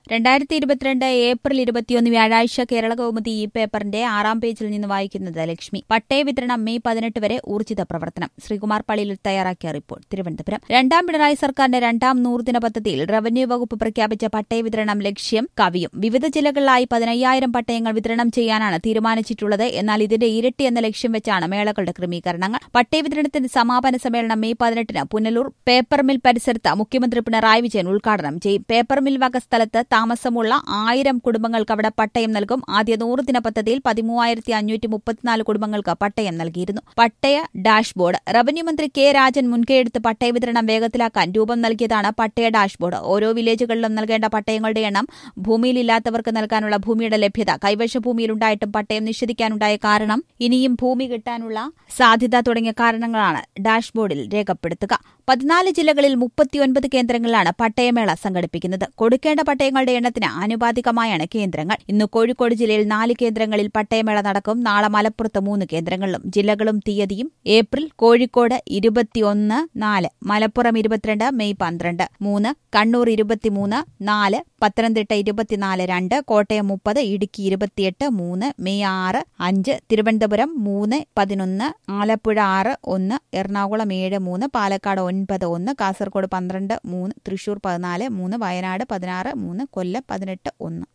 രണ്ടായിരത്തി ഇരുപത്തിരണ്ട് ഏപ്രിൽ ഇരുപത്തിയൊന്ന് വ്യാഴാഴ്ച കേരള കൗമുദി ഈ പേപ്പറിന്റെ ആറാം പേജിൽ നിന്ന് വായിക്കുന്നത് ലക്ഷ്മി പട്ടയ വിതരണം മെയ് പതിനെട്ട് വരെ ഊർജിത പ്രവർത്തനം ശ്രീകുമാർ പള്ളിയിൽ തയ്യാറാക്കിയ റിപ്പോർട്ട് തിരുവനന്തപുരം രണ്ടാം പിണറായി സർക്കാരിന്റെ രണ്ടാം നൂറുദിന പദ്ധതിയിൽ റവന്യൂ വകുപ്പ് പ്രഖ്യാപിച്ച പട്ടയ വിതരണം ലക്ഷ്യം കവിയും വിവിധ ജില്ലകളിലായി പതിനയ്യായിരം പട്ടയങ്ങൾ വിതരണം ചെയ്യാനാണ് തീരുമാനിച്ചിട്ടുള്ളത് എന്നാൽ ഇതിന്റെ ഇരട്ടി എന്ന ലക്ഷ്യം വെച്ചാണ് മേളകളുടെ ക്രമീകരണങ്ങൾ പട്ടയ വിതരണത്തിന്റെ സമാപന സമ്മേളനം മെയ് പതിനെട്ടിന് പുനലൂർ പേപ്പർ മിൽ പരിസരത്ത് മുഖ്യമന്ത്രി പിണറായി വിജയൻ ഉദ്ഘാടനം ചെയ്യും പേപ്പർ മിൽ വക സ്ഥലത്ത് താമസമുള്ള ആയിരം കുടുംബങ്ങൾക്ക് അവിടെ പട്ടയം നൽകും ആദ്യ നൂറ് ദിന പദ്ധതിയിൽ പതിമൂവായിരത്തി അഞ്ഞൂറ്റി മുപ്പത്തിനാല് കുടുംബങ്ങൾക്ക് പട്ടയം നൽകിയിരുന്നു പട്ടയ ഡാഷ്ബോർഡ് റവന്യൂ മന്ത്രി കെ രാജൻ മുൻകൈയെടുത്ത് പട്ടയ വിതരണം വേഗത്തിലാക്കാൻ രൂപം നൽകിയതാണ് പട്ടയ ഡാഷ്ബോർഡ് ഓരോ വില്ലേജുകളിലും നൽകേണ്ട പട്ടയങ്ങളുടെ എണ്ണം ഭൂമിയിലില്ലാത്തവർക്ക് നൽകാനുള്ള ഭൂമിയുടെ ലഭ്യത കൈവശ ഭൂമിയിലുണ്ടായിട്ടും പട്ടയം നിഷേധിക്കാനുണ്ടായ കാരണം ഇനിയും ഭൂമി കിട്ടാനുള്ള സാധ്യത തുടങ്ങിയ കാരണങ്ങളാണ് ഡാഷ്ബോർഡിൽ രേഖപ്പെടുത്തുക പതിനാല് ജില്ലകളിൽ മുപ്പത്തിയൊൻപത് കേന്ദ്രങ്ങളിലാണ് പട്ടയമേള സംഘടിപ്പിക്കുന്നത് കൊടുക്കേണ്ട പട്ടയങ്ങളുടെ എണ്ണത്തിന് ആനുപാതികമായാണ് കേന്ദ്രങ്ങൾ ഇന്ന് കോഴിക്കോട് ജില്ലയിൽ നാല് കേന്ദ്രങ്ങളിൽ പട്ടയമേള നടക്കും നാളെ മലപ്പുറത്ത് മൂന്ന് കേന്ദ്രങ്ങളിലും ജില്ലകളും തീയതിയും ഏപ്രിൽ കോഴിക്കോട് ഇരുപത്തിയൊന്ന് നാല് മലപ്പുറം ഇരുപത്തിരണ്ട് മെയ് പന്ത്രണ്ട് മൂന്ന് കണ്ണൂർ ഇരുപത്തിമൂന്ന് നാല് പത്തനംതിട്ട ഇരുപത്തിനാല് രണ്ട് കോട്ടയം മുപ്പത് ഇടുക്കി ഇരുപത്തിയെട്ട് മൂന്ന് മെയ് ആറ് അഞ്ച് തിരുവനന്തപുരം മൂന്ന് പതിനൊന്ന് ആലപ്പുഴ ആറ് ഒന്ന് എറണാകുളം ഏഴ് മൂന്ന് പാലക്കാട് ഒൻപത് ഒന്ന് കാസർഗോഡ് പന്ത്രണ്ട് മൂന്ന് തൃശൂർ പതിനാല് മൂന്ന് വയനാട് പതിനാറ് മൂന്ന് കൊല്ലം പതിനെട്ട് ഒന്ന്